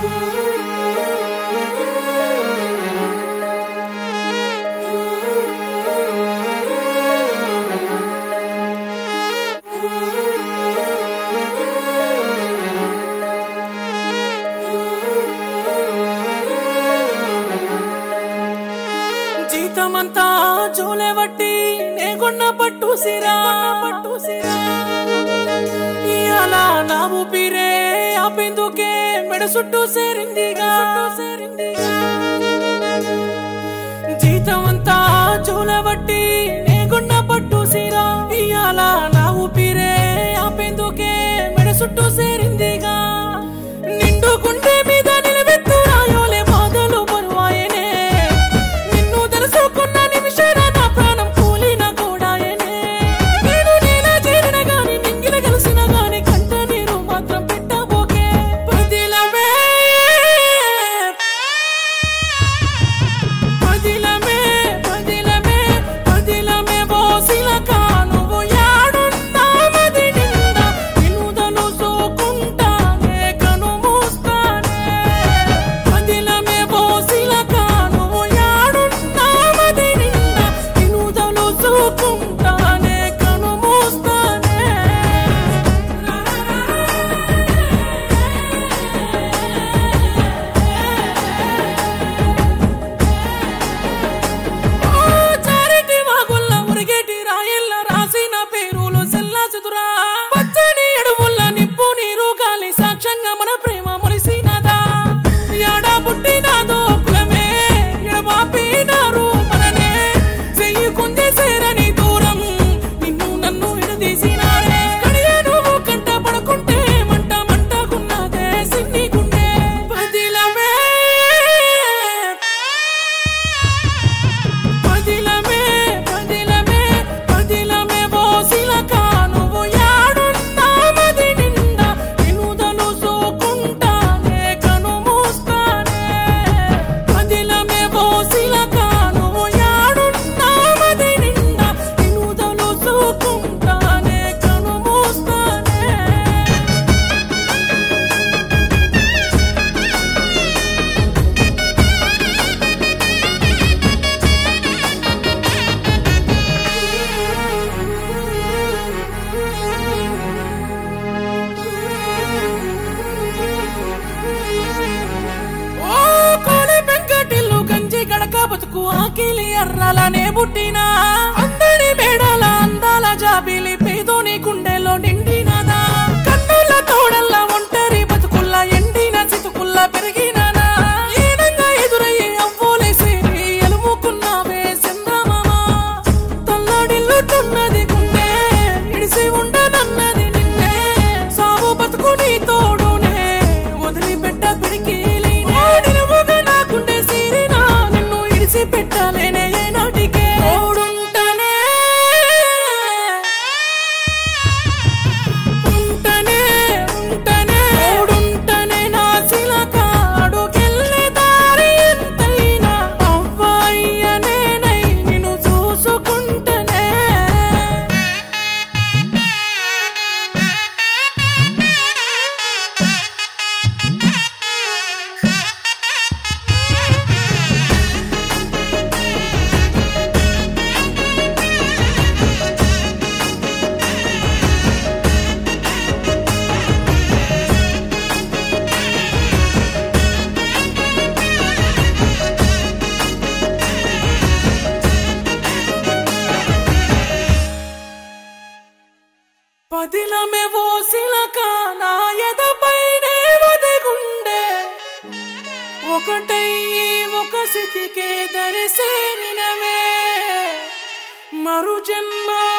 జీతమంతా జోలెవట్టి నేగొన్న పట్టు సిరా పట్టు సిరా ఇయాల నా ఊపిరే ఆపేందుకే మెడ చుట్టూ సేరిందిగా సేరిందిగా జీతమంతా జోలెవట్టి నేగొన్న పట్టు సిరా ఇయాల నా ఊపిరే ఆపేందుకే మెడ చుట్టూ సేరిందిగా నిండు గుండె మీద నిలబెత్తు రాయోలే బాధలు బరువాయనే నిన్ను తెలుసుకున్న నిమిషాన నా ప్రాణం కూలిన కూడాయనే నేను నేల చేరిన గాని నింగిన కలిసిన గాని కంట నీరు మాత్రం పెట్టబోకే పదిలమే పదిలమే పదిలమే పదిలమే బోసిలక నువ్వు యాడున్నామది నిండా నిన్నుదను సోకుంటానే కను మూస్తానే పదిలమే బోసిలక నువ్వు యాడున్నామది నిండా నిన్నుదను సోకుంటానే కను మూస్తానే ఓ చారిటి వాగుల్ల ఉరిగేటి రాయల్ల రాసిన పేరులు సెల్లా చదురా పచ్చని అడవుల్ల నిప్పు నీరు గాలి సాక్ష్యంగా మన ప్రేమ మురిసినదా యాడా పుట్టినాదో కులమే ఎడబాపినారు మననే చెయ్యి కుంది సేరని దూరం నిన్ను నన్ను ఎడదీసినారే కడియ నువ్వు కంట పడుకుంటే మంట మంటకున్నదే సిన్ని గుండె పదిలమే పదిలమే పదిలమే పదిలమే బోసిలక నువ్వు యాడున్నామది నిండా నిన్నుదను సోకుంటానే కను మూస్తానే పదిలమే బోసిలక నువ్వు యాడున్నామది నిండా నిన్నుదను సోకుంటానే కను మూస్తానే ఓ కోడి పెంకటిల్లు గంజి గడక బతుకు ఆకిలి ఎర్రలనే పుట్టినా అందరి మేడల అందాల జాబిలి పేదోని గుండెలో నిండినదా కన్నుల తోడల్ల ఒంటరి బతుకుల్ల ఎండిన చితుకుల్ల పెరిగిననా ఏనంగా ఎదురయ్యే అవ్వోలేసి ఎలుముకున్నావే చంద్రమామ తల్లడిల్లుతున్నది గుండె ఇడిసి ఉండనన్నది నిన్నే సాగు బతుకు నీ తోడునే వదిలిపెట్ట పిడికిలి నిలువుగా నా గుండె సీరినా నిన్ను ఇడిసి పెట్టలేనే ఏ నాటికే తోడుంటనే ఉంటనే ఉంటనే తోడుంటనే నా శిలక అడుగెళ్ళే దారి ఎంతైనా అవ్వాయ్యనేనై నిన్ను చూసుకుంటనే పదిలమే ఓసిలక నా ఎదపైనే ఒదిగుండే ఒకటయ్యి ఒక స్థితికే దరిసేరినవే మరు జన్మ